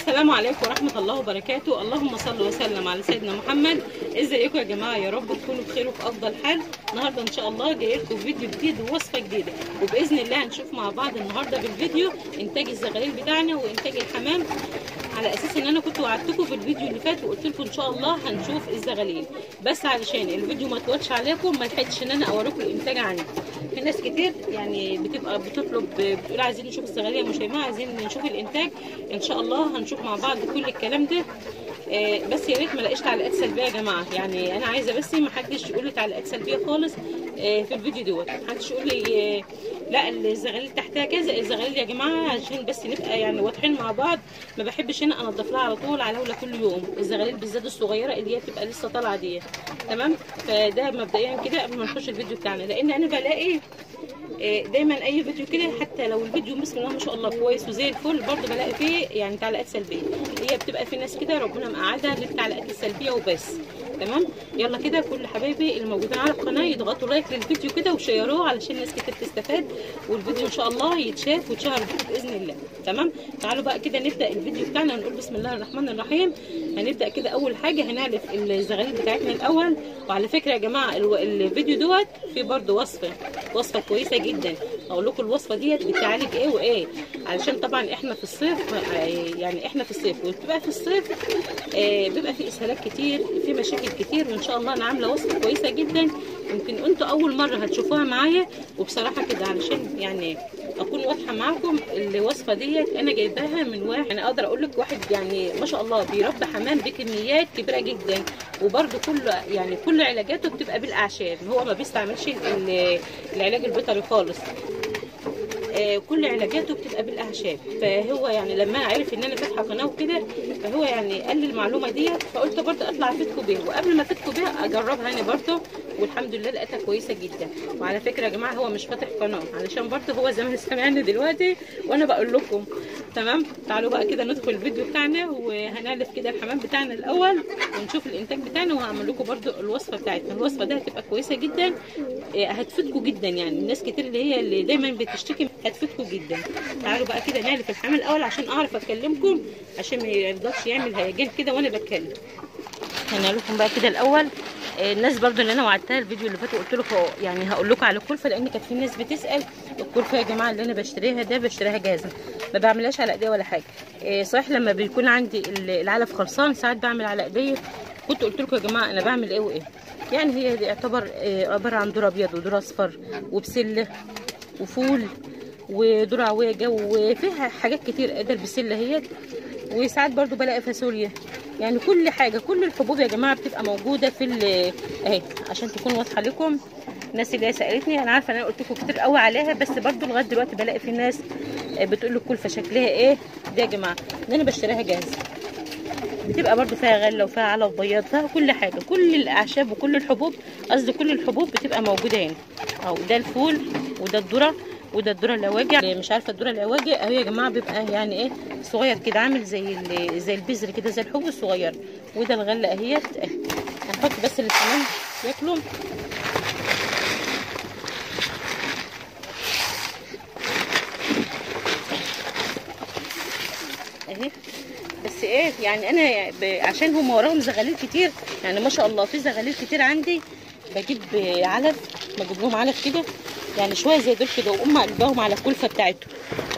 السلام عليكم ورحمة الله وبركاته اللهم صل وسلم على سيدنا محمد ازيكم يا جماعة يا رب تكونوا بخير وفي أفضل حال النهاردة إن شاء الله جاي لكم فيديو جديد ووصفة جديدة وبإذن الله هنشوف مع بعض النهاردة بالفيديو إنتاج الزغاليل بتاعنا وإنتاج الحمام على اساس ان انا كنت وعدتكم في الفيديو اللي فات وقلت لكم ان شاء الله هنشوف الزغاليل بس علشان الفيديو ما يطولش عليكم ما لحقتش ان انا اوريكم الانتاج عندي في ناس كتير يعني بتبقى بتطلب بتقول عايزين نشوف الزغاليل يا مشيماء عايزين نشوف الانتاج ان شاء الله هنشوف مع بعض كل الكلام ده آه بس يا ريت ما لاقيش تعليقات سلبيه يا جماعه يعني انا عايزه بس ما حدش يقول لي تعليقات سلبيه خالص آه في الفيديو دوت ما حدش يقول لي آه لا الزغاليل تحتها كذا الزغاليل يا جماعه عشان بس نبقى يعني واضحين مع بعض ما بحبش انا انضف لها على طول على ولا كل يوم الزغاليل بالذات الصغيره اللي هي بتبقى لسه طالعه دي تمام فده مبدئيا كده قبل ما نخش الفيديو بتاعنا لان انا بلاقي دايما اي فيديو كده حتى لو الفيديو بسم الله ما شاء الله كويس وزي الفل برضه بلاقي فيه يعني تعليقات سلبيه هي بتبقى في ناس كده ربنا مقعدها للتعليقات السلبيه وبس تمام يلا كده كل حبايبي اللي موجودين على القناه يضغطوا لايك للفيديو كده وشيروه علشان ناس كتير تستفاد والفيديو ان شاء الله يتشاف ويتشهر باذن الله تمام تعالوا بقى كده نبدا الفيديو بتاعنا ونقول بسم الله الرحمن الرحيم هنبدا كده اول حاجه هنعرف الزغاليل بتاعتنا الاول وعلى فكره يا جماعه الفيديو دوت فيه برده وصفه وصفه كويسه جدا اقول لكم الوصفه ديت بتعالج ايه وايه علشان طبعا احنا في الصيف يعني احنا في الصيف وبتبقى في الصيف بيبقى في اسهالات كتير في مشاكل كتير وان شاء الله انا عامله وصفه كويسه جدا يمكن انتوا اول مره هتشوفوها معايا وبصراحه كده علشان يعني اكون واضحه معاكم الوصفه ديت انا جايباها من واحد انا اقدر اقول لك واحد يعني ما شاء الله بيربي حمام بكميات كبيره جدا وبرده كل يعني كل علاجاته بتبقى بالاعشاب هو ما بيستعملش العلاج البيطري خالص كل علاجاته بتبقى بالاعشاب فهو يعني لما عرف ان انا فاتحه قناه وكده فهو يعني قال لي المعلومه ديت فقلت برضه اطلع افيدكم بيها وقبل ما افيدكم بيها اجربها انا برضه والحمد لله لقيتها كويسه جدا وعلى فكره يا جماعه هو مش فاتح قناه علشان برضه هو زي ما سامعني دلوقتي وانا بقول لكم تمام تعالوا بقى كده ندخل الفيديو بتاعنا وهنعرف كده الحمام بتاعنا الاول ونشوف الانتاج بتاعنا وهعمل لكم برضه الوصفه بتاعتنا الوصفه دي هتبقى كويسه جدا هتفيدكم جدا يعني الناس كتير اللي هي اللي دايما بتشتكي هتفيدكم جدا تعالوا بقى كده نعرف الحمام الاول عشان اعرف اكلمكم عشان ما يفضلش يعمل هيجان كده وانا بتكلم هنعمل لكم بقى كده الاول الناس برضو اللي انا وعدتها الفيديو اللي فات وقلت لكم يعني هقول لكم على الكلفه لان كانت في ناس بتسال الكلفه يا جماعه اللي انا بشتريها ده بشتريها جاهزه ما بعملهاش على ايديا ولا حاجه صحيح لما بيكون عندي العلف خلصان ساعات بعمل على ايديا كنت قلت لكم يا جماعه انا بعمل ايه وايه يعني هي دي يعتبر عباره عن ذره ابيض وذره اصفر وبسله وفول وذره عويجه وفيها حاجات كتير قدر بسله هي وساعات برضو بلاقي فاصوليا يعني كل حاجه كل الحبوب يا جماعه بتبقى موجوده في اهي عشان تكون واضحه لكم الناس اللي هي سالتني انا عارفه ان انا قلت لكم كتير قوي عليها بس برضو لغايه دلوقتي بلاقي في ناس بتقول لي الكلفه شكلها ايه دي يا جماعه ان انا بشتريها جاهزه بتبقى برضو فيها غله وفيها علف بياض فيها كل حاجه كل الاعشاب وكل الحبوب قصدي كل الحبوب بتبقى موجوده هنا اهو ده الفول وده الذره وده الذره العواجع مش عارفه الذره العواجع اهو يا جماعه بيبقى يعني ايه صغير كده عامل زي زي البذر كده زي الحبوب الصغير وده الغله اهيت اهي هنحط بس الحمام ياكلوا اهي بس ايه يعني انا ب... عشان هم وراهم زغاليل كتير يعني ما شاء الله في زغاليل كتير عندي بجيب علف بجيب لهم علف كده يعني شويه زي دول كده واقوم قلبهم على الكلفه بتاعتهم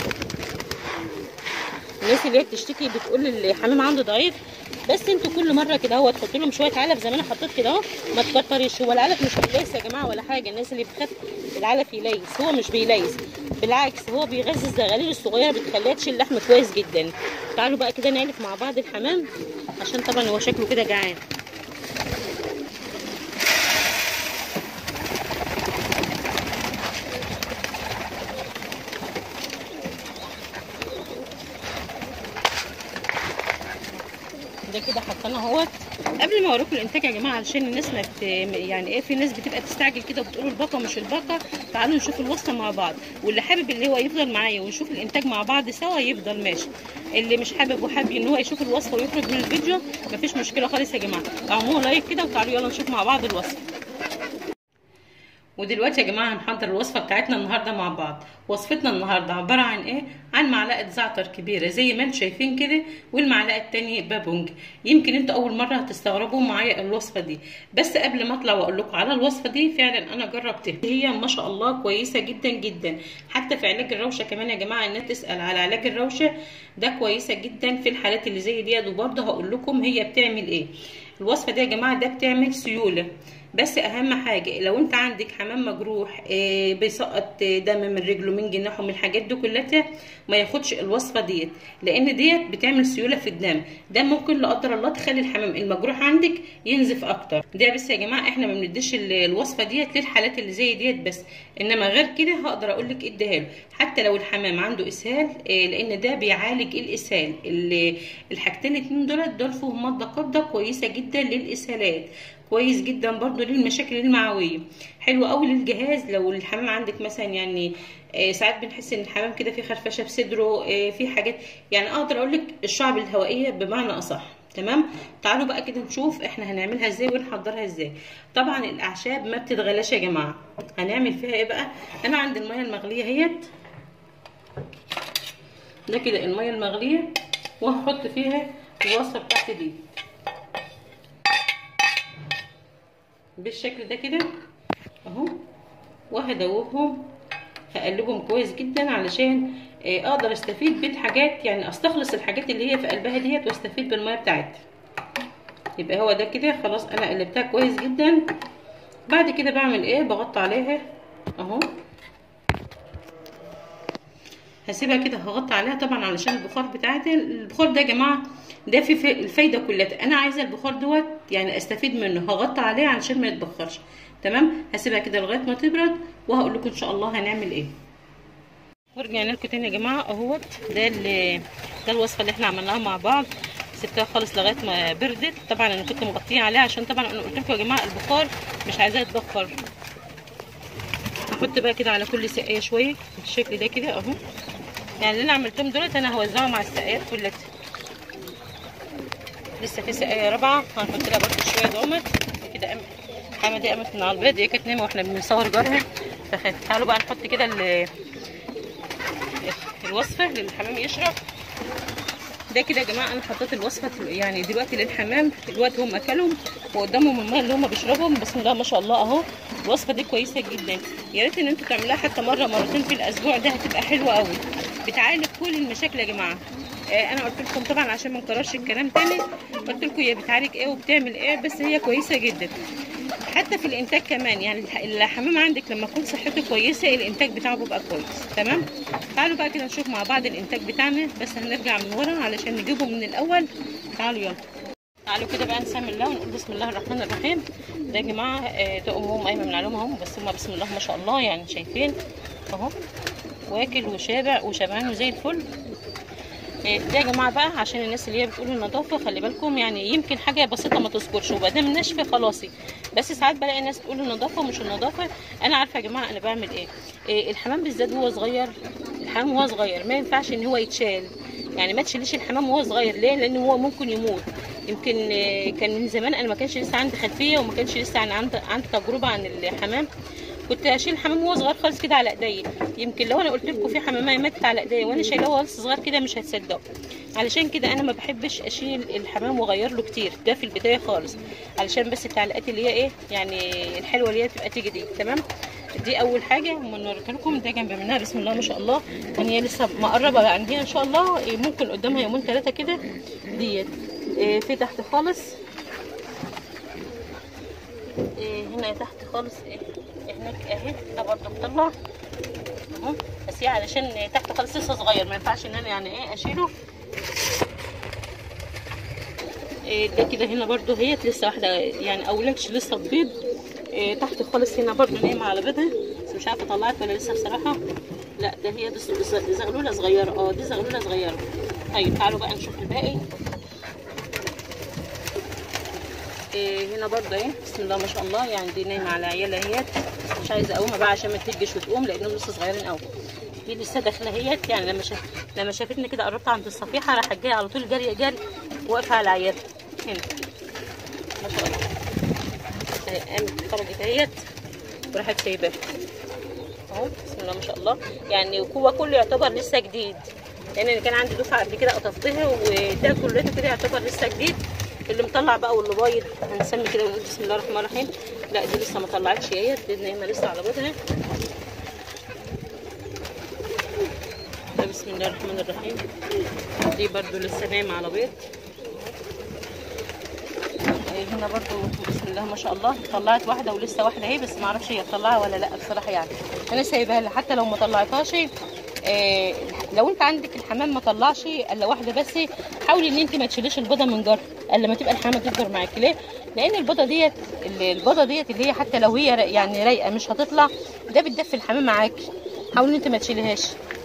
الناس اللي هي بتشتكي بتقول الحمام عنده ضعيف بس انتوا كل مره كده اهو تحطوا لهم شويه علف زي ما انا حطيت كده اهو ما تكترش هو العلف مش بيليس يا جماعه ولا حاجه الناس اللي بتخاف العلف يليس هو مش بيليس بالعكس هو بيغذي الزغاليل الصغيره بتخليها تشيل اللحم كويس جدا تعالوا بقى كده نعلف مع بعض الحمام عشان طبعا هو شكله كده جعان ده كده حطينا اهوت قبل ما اوريكم الانتاج يا جماعه علشان الناس ما مت... يعني ايه في ناس بتبقى تستعجل كده وبتقول الباقه مش الباقه تعالوا نشوف الوصفه مع بعض واللي حابب اللي هو يفضل معايا ونشوف الانتاج مع بعض سوا يفضل ماشي اللي مش حابب وحابب ان هو يشوف الوصفه ويخرج من الفيديو مفيش مشكله خالص يا جماعه اعملوا لايك كده وتعالوا يلا نشوف مع بعض الوصفه ودلوقتي يا جماعه هنحضر الوصفه بتاعتنا النهارده مع بعض وصفتنا النهارده عباره عن ايه عن معلقه زعتر كبيره زي ما انتم شايفين كده والمعلقه التانية بابونج يمكن انتوا اول مره هتستغربوا معايا الوصفه دي بس قبل ما اطلع واقول لكم على الوصفه دي فعلا انا جربتها هي ما شاء الله كويسه جدا جدا حتى في علاج الروشه كمان يا جماعه الناس تسال على علاج الروشه ده كويسه جدا في الحالات اللي زي ديت وبرده هقول لكم هي بتعمل ايه الوصفه دي يا جماعه ده بتعمل سيوله بس اهم حاجه لو انت عندك حمام مجروح آه بيسقط دم من رجله من جناحه من الحاجات دي كلها ما ياخدش الوصفه ديت لان ديت بتعمل سيوله في الدم ده ممكن لا قدر الله تخلي الحمام المجروح عندك ينزف اكتر ده بس يا جماعه احنا ما بنديش الوصفه ديت للحالات اللي زي ديت بس انما غير كده هقدر اقول لك اديها له حتى لو الحمام عنده اسهال آه لان ده بيعالج الاسهال الحاجتين الاتنين دول دول فيهم ماده قابضه كويسه جدا للاسهالات كويس جدا برضو للمشاكل المعويه حلو قوي للجهاز لو الحمام عندك مثلا يعني آه ساعات بنحس ان الحمام كده في خرفشه في صدره آه في حاجات يعني اقدر اقول لك الشعب الهوائيه بمعنى اصح تمام تعالوا بقى كده نشوف احنا هنعملها ازاي ونحضرها ازاي طبعا الاعشاب ما بتتغلاش يا جماعه هنعمل فيها ايه بقى انا عندي الميه المغليه اهيت ده كده الميه المغليه وهحط فيها الوصفه بتاعتي دي بالشكل ده كده اهو وهدوبهم هقلبهم كويس جدا علشان اقدر استفيد بالحاجات يعني استخلص الحاجات اللي هي في قلبها ديت واستفيد بالميه بتاعتها يبقى هو ده كده خلاص انا قلبتها كويس جدا بعد كده بعمل ايه بغطي عليها اهو هسيبها كده هغطي عليها طبعا علشان البخار بتاعتها البخار ده يا جماعه ده في الفايده كلها انا عايزه البخار دوت يعني استفيد منه هغطي عليه علشان ما يتبخرش تمام هسيبها كده لغايه ما تبرد وهقول لكم ان شاء الله هنعمل ايه ورجعنا لكم تاني يا جماعه اهوت ده ده الوصفه اللي احنا عملناها مع بعض سبتها خالص لغايه ما بردت طبعا انا كنت مغطيه عليها عشان طبعا انا قلت لكم يا جماعه البخار مش عايزاه يتبخر هحط بقى كده على كل سقايه شويه بالشكل ده كده اهو يعني اللي انا عملتهم دولت انا هوزعهم على السقايات كلها لسه في سقايه رابعه هنحط لها برده شويه دومت كده أم... حامه دي قامت من على البيض هي كانت نايمه واحنا بنصور جارها فخافت تعالوا بقى نحط كده ال... الوصفه للحمام يشرب ده كده يا جماعه انا حطيت الوصفه يعني دلوقتي للحمام دلوقتي هم اكلهم وقدامهم الميه اللي هم بيشربهم بسم الله ما شاء الله اهو الوصفه دي كويسه جدا يا ريت ان انتوا تعملوها حتى مره مرتين في الاسبوع ده هتبقى حلوه قوي بتعالج كل المشاكل يا جماعه آه انا قلت لكم طبعا عشان ما نكررش الكلام تاني قلت لكم هي بتعالج ايه وبتعمل ايه بس هي كويسه جدا حتى في الانتاج كمان يعني الحمام عندك لما يكون صحته كويسه الانتاج بتاعه بيبقى كويس تمام تعالوا بقى كده نشوف مع بعض الانتاج بتاعنا بس هنرجع من ورا علشان نجيبه من الاول تعالوا يلا تعالوا كده بقى نسمي الله ونقول بسم الله الرحمن الرحيم ده يا جماعه ده امهم قايمه من عليهم اهو بس هم بسم الله ما شاء الله يعني شايفين اهو واكل وشابع وشبعان وزي الفل ده يا جماعه بقى عشان الناس اللي هي بتقول النظافه خلي بالكم يعني يمكن حاجه بسيطه ما تذكرش وبعدين ناشفه خلاصي بس ساعات بلاقي الناس تقول النظافه ومش النظافه انا عارفه يا جماعه انا بعمل ايه, إيه الحمام بالذات وهو صغير الحمام وهو صغير ما ينفعش ان هو يتشال يعني ما تشيليش الحمام وهو صغير ليه لان هو ممكن يموت يمكن كان من زمان انا ما كانش لسه عندي خلفيه وما كانش لسه عندي عندي تجربه عن الحمام كنت اشيل الحمام وهو صغير خالص كده على ايديا يمكن لو انا قلت لكم في حمامه ماتت على ايديا وانا شايلاه وهو لسه صغير كده مش هتصدقوا علشان كده انا ما بحبش اشيل الحمام واغير له كتير ده في البدايه خالص علشان بس التعليقات اللي هي ايه يعني الحلوه اللي هي تبقى تيجي دي تمام دي اول حاجه اما نوريها لكم ده جنب منها بسم الله ما شاء الله يعني هي لسه مقربه عندي ان شاء الله ممكن قدامها يومين ثلاثه كده ديت إيه في تحت خالص إيه هنا تحت خالص إيه هناك اهي ده برضه بطلع اهو بس هي علشان تحت خالص لسه صغير ما ينفعش ان انا يعني ايه اشيله إيه ده كده هنا برضه هي لسه واحده يعني اولادش لسه بيض إيه تحت خالص هنا برضه نايمه على بيضها بس مش عارفه طلعت ولا لسه بصراحه لا ده هي دي زغلوله صغيره اه دي زغلوله صغيره طيب تعالوا بقى نشوف الباقي إيه هنا برضه اهي بسم الله ما شاء الله يعني دي نايمه على عيالها اهيت مش عايزه اقومها بقى عشان ما تهجش وتقوم لانهم لسه صغيرين قوي دي لسه داخله اهيت يعني لما شاف لما شافتني كده قربت عند الصفيحه راحت جايه على طول جري جري واقفه على عيالها هنا ما شاء الله قامت خرجت اهيت وراحت سايباه اهو بسم الله ما شاء الله يعني هو كله يعتبر لسه جديد لان انا كان عندي دفعه قبل كده قطفتها وده كلته كده يعتبر لسه جديد اللي مطلع بقى واللي بايض هنسمي كده ونقول بسم الله الرحمن الرحيم لا دي لسه ما طلعتش اهيت باذن الله لسه على بيضها ده بسم الله الرحمن الرحيم دي برضو لسه نايمه على بيض هنا برضو بسم الله ما شاء الله طلعت واحده ولسه واحده اهي بس ما اعرفش هي تطلعها ولا لا بصراحه يعني انا سايبها لها حتى لو ما طلعتهاش آه لو انت عندك الحمام ما طلعش الا واحده بس حاولي ان انت ما تشيليش البيضه من جر الا ما تبقى الحمامه تكبر معاكي ليه لان البيضه ديت البيضه ديت اللي هي حتى لو هي يعني رايقه مش هتطلع ده بتدفي الحمام معاكي حاولي ان انت ما تشيليهاش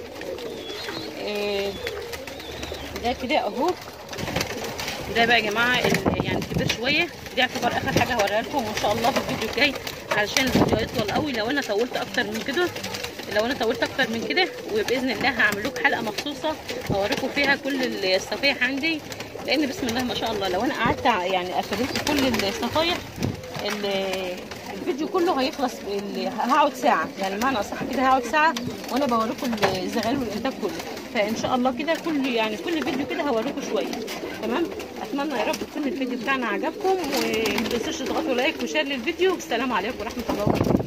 آه ده كده اهو ده بقى يا جماعه يعني كبير شويه دي يعتبر اخر حاجه هوريها لكم وان شاء الله في الفيديو الجاي علشان الفيديو هيطول قوي لو انا طولت اكتر من كده لو انا طولت اكتر من كده وباذن الله هعمل لكم حلقه مخصوصه اوريكم فيها كل الصفايح عندي لان بسم الله ما شاء الله لو انا قعدت يعني افرجت كل الصفايح الفيديو كله هيخلص هقعد ساعه يعني معنى اصح كده هقعد ساعه وانا بوريكم الزغال والانتاج كله فان شاء الله كده كل يعني كل فيديو كده هوريكم شويه تمام اتمنى يا رب تكون الفيديو بتاعنا عجبكم وما تنسوش تضغطوا لايك وشير للفيديو والسلام عليكم ورحمه الله وبركاته